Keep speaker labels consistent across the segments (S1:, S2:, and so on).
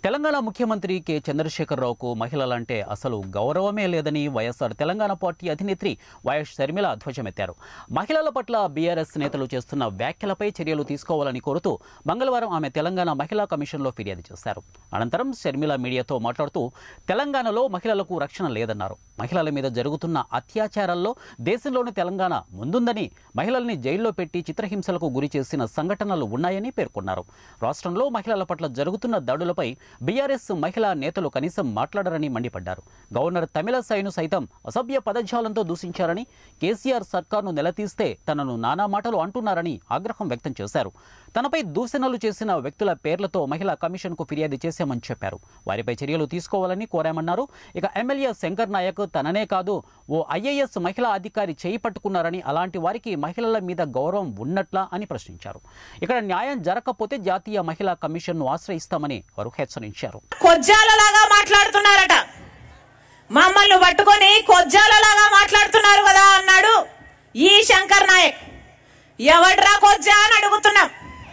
S1: తెలంగాణ ముఖ్యమంత్రి కె చంద్రశేఖరరావుకు మహిళలంటే అసలు గౌరవమే లేదని వైఎస్ఆర్ తెలంగాణ పార్టీ అధినేత్రి వైఎస్ షర్మిల ధ్వజమెత్తారు మహిళల పట్ల బీఆర్ఎస్ నేతలు చేస్తున్న వ్యాఖ్యలపై చర్యలు తీసుకోవాలని కోరుతూ మంగళవారం ఆమె తెలంగాణ మహిళా కమిషన్లో ఫిర్యాదు చేశారు అనంతరం షర్మిల మీడియాతో మాట్లాడుతూ తెలంగాణలో మహిళలకు రక్షణ లేదన్నారు మహిళల మీద జరుగుతున్న అత్యాచారాల్లో దేశంలోని తెలంగాణ ముందుందని మహిళల్ని జైల్లో పెట్టి చిత్రహింసలకు గురి చేసిన సంఘటనలు ఉన్నాయని పేర్కొన్నారు రాష్ట్రంలో మహిళల పట్ల జరుగుతున్న దాడులపై బీఆర్ఎస్ మహిళా నేతలు కనీసం మాట్లాడరని మండిపడ్డారు గవర్నర్ తమిళసైను సైతం అసభ్య పదజాలంతో దూషించారని కేసీఆర్ సర్కార్ను నిలదీస్తే తనను నానా మాటలు అంటున్నారని ఆగ్రహం వ్యక్తం చేశారు తనపై దూషణలు చేసిన వ్యక్తుల పేర్లతో మహిళా కమిషన్కు ఫిర్యాదు చేశామని చెప్పారు వారిపై చర్యలు తీసుకోవాలని కోరామన్నారు ఇక ఎమ్మెల్యే శంకర్ నాయక్ తననే కాదు ఓ ఐఏఎస్ మహిళా అధికారి చేయి పట్టుకున్నారని అలాంటి వారికి మహిళల మీద గౌరవం ఉన్నట్లా అని ప్రశ్నించారు ఇక్కడ న్యాయం జరగకపోతే జాతీయ మహిళా కమిషన్ను ఆశ్రయిస్తామని వారు హెచ్చరించారు
S2: కొజ్జాలలాగా మాట్లాడుతున్నారట మమ్మల్ని పట్టుకొని కొజ్జాలలాగా మాట్లాడుతున్నారు కదా అన్నాడు ఈ శంకర్ నాయక్ ఎవడ్రా కొజ్జా అని అడుగుతున్నాం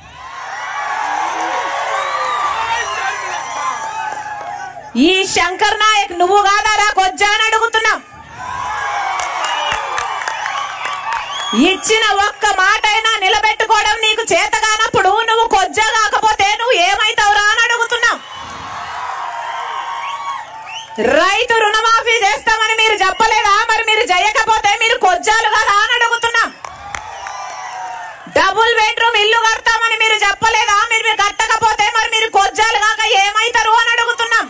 S2: ఈ శంకర్ నాయక్ నువ్వు కాదారా కొజ్జా అని అడుగుతున్నాం ఇచ్చిన ఒక్క మాట అయినా నిలబెట్టుకోవడం నీకు చేత కానప్పుడు నువ్వు కొజ్జా కాకపోతే నువ్వు ఏమైతావురా అని అడుగుతున్నాం రైతు రుణమాఫీ చేస్తామని మీరు చెప్పలేదా మరి మీరు చేయకపోతే మీరు కొజ్జాలు కదా అని అడుగుతున్నాం డబుల్ బెడ్రూమ్ ఇల్లు కడతామని మీరు చెప్పలేదా మీరు మీరు కట్టకపోతే మరి మీరు కొజ్జాలు కాక ఏమైతారు అని అడుగుతున్నాం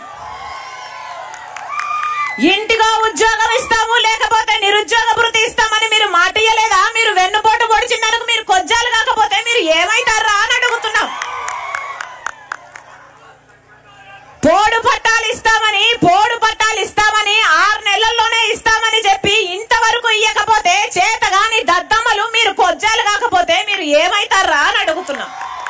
S2: ఇంటికో ఉద్యోగం ఇస్తాము లేకపోతే నిరుద్యోగ భృతి ఇస్తామని మీరు మాట ఇయ్యలేదా మీరు వెన్నుపోటు పొడిచిందనుకు మీరు కొజ్జాలు కాకపోతే మీరు ఏమైతారా అని అడుగుతున్నాం పోడు పట్టాలు ఇస్తామని పోడు పట్టాలు ఇస్తామని ఆరు నెలల్లోనే ఇస్తామని చెప్పి ఇంతవరకు ఇయ్యకపోతే చేతగాని దద్దమ్మలు మీరు కొజ్జాలు కాకపోతే మీరు ఏమైతారా అని అడుగుతున్నాం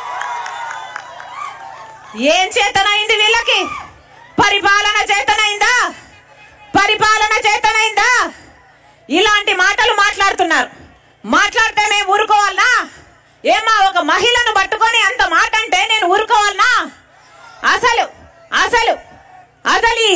S2: ఏం చేతనైంది వీళ్ళకి పరిపాలన చేతనైందా పరిపాలన చేతనైందా ఇలాంటి మాటలు మాట్లాడుతున్నారు మాట్లాడితే మేము ఊరుకోవాలనా ఏమా ఒక మహిళను పట్టుకొని అంత మాట అంటే నేను ఊరుకోవాలనా అసలు అసలు అసలు ఈ